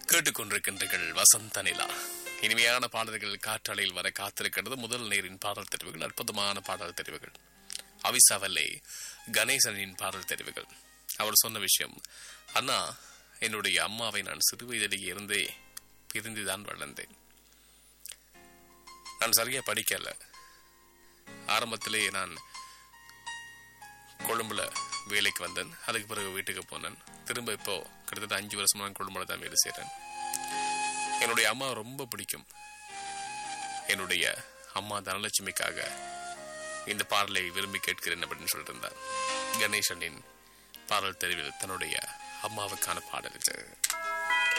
கேட்டுக்கொண்டிருக்கின்றீர்கள் வசந்த நிலா இனிமையான பாடல்கள் காற்றலையில் வர காத்திருக்கிறது முதல் நேரின் பாடல் தெரிவுகள் அற்புதமான பாடல் தெரிவுகள் அவிசாவல்லே கணேசனின் பாடல் தெரிவுகள் அவர் சொன்ன விஷயம் அண்ணா என்னுடைய அம்மாவை நான் சிறு வயதிலேயே இருந்தே பிரிந்துதான் வளர்ந்தேன் நான் சரியா படிக்கல ஆரம்பத்திலே நான் கொழும்புல வேலைக்கு வந்தேன் அதுக்கு பிறகு வீட்டுக்கு போனேன் திரும்ப இப்போ கிட்டத்தட்ட அஞ்சு வருஷமா நான் கொழும்புல தான் வேலை செய்கிறேன் என்னுடைய அம்மா ரொம்ப பிடிக்கும் என்னுடைய அம்மா தனலட்சுமிக்காக இந்த பாடலை விரும்பி கேட்கிறேன் அப்படின்னு சொல்லிட்டு இருந்தார் கணேசனின் பாடல் தெரிவில் தன்னுடைய அம்மாவுக்கான பாடல் இது